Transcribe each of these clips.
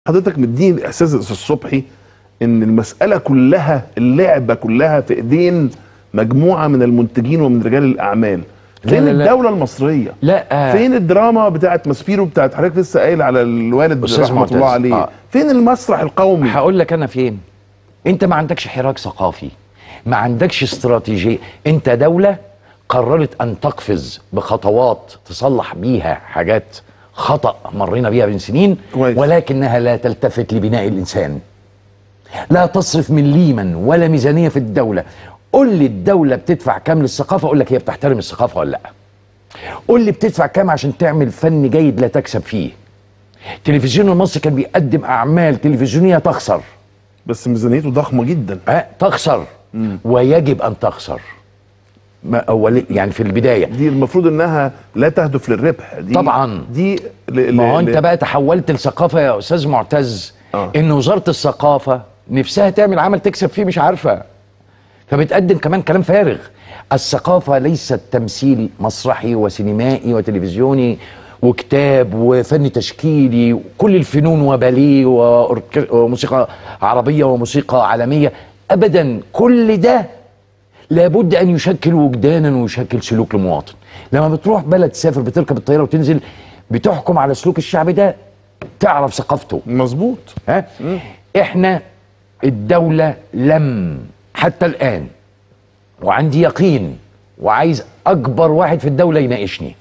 حضرتك مديني احساس استاذ صبحي ان المساله كلها اللعبه كلها في ايدين مجموعه من المنتجين ومن رجال الاعمال فين لا، لا. الدوله المصريه لا فين الدراما بتاعت ماسبيرو بتاعت حضرتك لسه قايل على الوالد أستاذ رحمه معتز. الله عليه آه. فين المسرح القومي هقول لك انا فين انت ما عندكش حراك ثقافي ما عندكش استراتيجيه انت دوله قررت ان تقفز بخطوات تصلح بيها حاجات خطا مرينا بيها من سنين كويس. ولكنها لا تلتفت لبناء الانسان لا تصرف مليما ولا ميزانيه في الدوله قول لي الدوله بتدفع كام للثقافه اقول لك هي بتحترم الثقافه ولا لا قول لي بتدفع كام عشان تعمل فن جيد لا تكسب فيه التلفزيون المصري كان بيقدم اعمال تلفزيونيه تخسر بس ميزانيته ضخمه جدا أه تخسر ويجب ان تخسر ما أول يعني في البدايه دي المفروض انها لا تهدف للربح دي طبعاً. دي ل... ما هو ل- انت بقى تحولت لثقافه يا استاذ معتز آه. ان وزاره الثقافه نفسها تعمل عمل تكسب فيه مش عارفه فبتقدم كمان كلام فارغ الثقافه ليست تمثيل مسرحي وسينمائي وتلفزيوني وكتاب وفن تشكيلي وكل الفنون وباليه وأورك- وموسيقى عربيه وموسيقى عالميه ابدا كل ده لابد ان يشكل وجدانا ويشكل سلوك المواطن لما بتروح بلد تسافر بتركب الطياره وتنزل بتحكم على سلوك الشعب ده تعرف ثقافته مظبوط ها احنا الدولة لم حتى الآن وعندي يقين وعايز أكبر واحد في الدولة يناقشني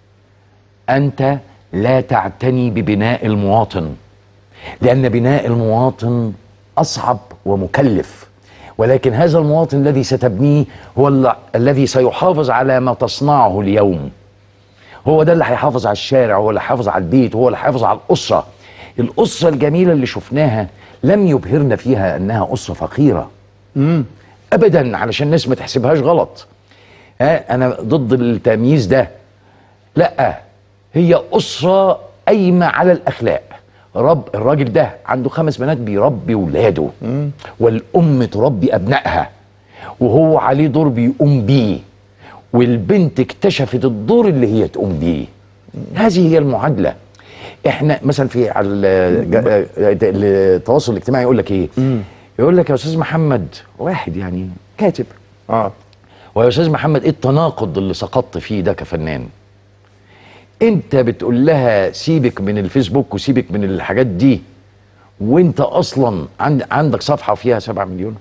أنت لا تعتني ببناء المواطن لأن بناء المواطن أصعب ومكلف ولكن هذا المواطن الذي ستبنيه هو ال- الذي سيحافظ على ما تصنعه اليوم هو ده اللي هيحافظ على الشارع هو اللي هيحافظ على البيت هو اللي هيحافظ على الأسرة الأسرة الجميلة اللي شفناها لم يبهرنا فيها أنها أسرة فقيرة أبدا علشان الناس ما تحسبهاش غلط ها أنا ضد التمييز ده لا هي أسرة قايمة على الأخلاق رب الراجل ده عنده خمس بنات بيربي ولاده والأم تربي أبنائها وهو عليه دور بيقوم بيه والبنت اكتشفت الدور اللي هي تقوم بيه هذه هي المعادلة احنا مثلا في على ال- جا- التواصل الاجتماعي يقول لك ايه يقول لك يا استاذ محمد واحد يعني كاتب اه ويا استاذ محمد ايه التناقض اللي سقطت فيه ده كفنان انت بتقول لها سيبك من الفيسبوك وسيبك من الحاجات دي وانت اصلا عند عندك صفحه فيها 7 مليون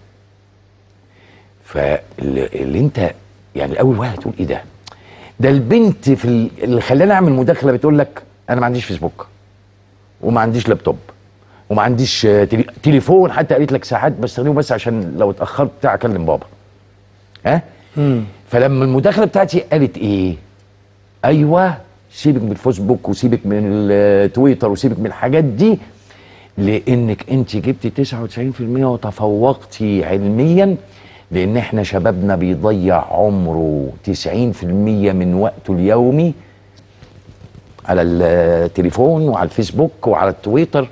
فاللي انت يعني الاول واحد تقول ايه ده ده البنت في ال- اللي خلاني اعمل مداخله بتقول لك انا ما عنديش فيسبوك وما عنديش لابتوب وما عنديش آه، تلي... تليفون حتى قالت لك ساعات بستخدمه بس عشان لو اتاخرت بتاع اكلم بابا ها فلما المداخله بتاعتي قالت ايه ايوه سيبك من الفيسبوك وسيبك من التويتر وسيبك من الحاجات دي لانك انت جبتي 99% وتفوقتي علميا لان احنا شبابنا بيضيع عمره 90% من وقته اليومي على التليفون وعلى الفيسبوك وعلى التويتر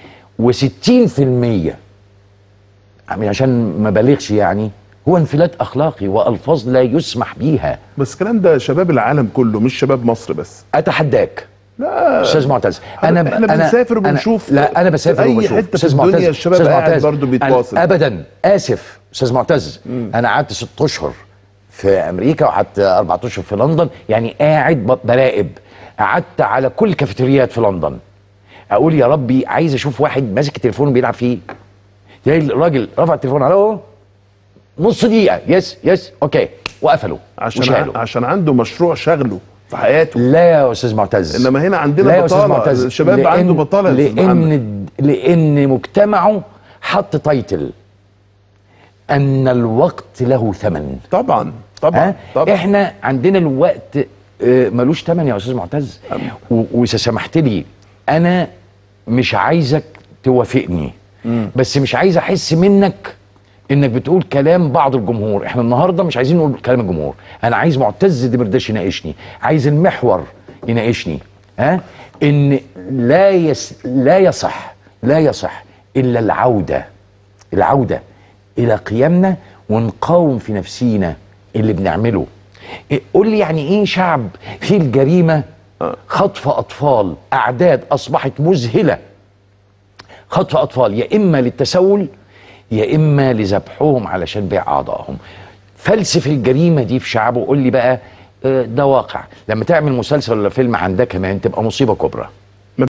و60% عشان ما بالغش يعني هو انفلات اخلاقي والفاظ لا يسمح بيها بس الكلام ده شباب العالم كله مش شباب مصر بس اتحداك لا استاذ معتز انا احنا بنسافر أنا- وبنشوف لا انا بسافر في اي وبشوف حته في أستاذ الدنيا معتز، الشباب أستاذ قاعد معتز، برضه أنا بيتواصل ابدا اسف استاذ معتز انا قعدت ست اشهر في امريكا وقعدت اربع اشهر في لندن يعني قاعد ب- براقب قعدت على كل الكافيتريات في لندن اقول يا ربي عايز اشوف واحد ماسك التليفون وبيلعب فيه تلاقي الراجل رفع التليفون على نص دقيقه يس يس اوكي وقفلوا عشان وشالوا. عشان عنده مشروع شغله في حياته لا يا استاذ معتز انما هنا عندنا لا يا استاذ بطاله معتز الشباب لأن- عنده بطاله يا أستاذ محمد. لان لان مجتمعه حط تايتل ان الوقت له ثمن طبعا طبعا ها طبعا احنا عندنا الوقت آه، ملوش ثمن يا استاذ معتز و- واذا سمحت لي انا مش عايزك توافقني بس مش عايز احس منك انك بتقول كلام بعض الجمهور احنا النهارده مش عايزين نقول كلام الجمهور انا عايز معتز دمرداش يناقشني عايز المحور يناقشني ها ان لا يس لا يصح لا يصح الا العوده العوده الى قيمنا ونقاوم في نفسينا اللي بنعمله إيه- قول لي يعني ايه شعب فيه الجريمه خطف اطفال اعداد اصبحت مذهله خطف اطفال يا اما للتسول يا اما لذبحهم علشان بيع اعضائهم فلسف الجريمه دي في شعبه قول لي بقى آه، ده واقع لما تعمل مسلسل ولا فيلم عن ده كمان تبقى مصيبه كبرى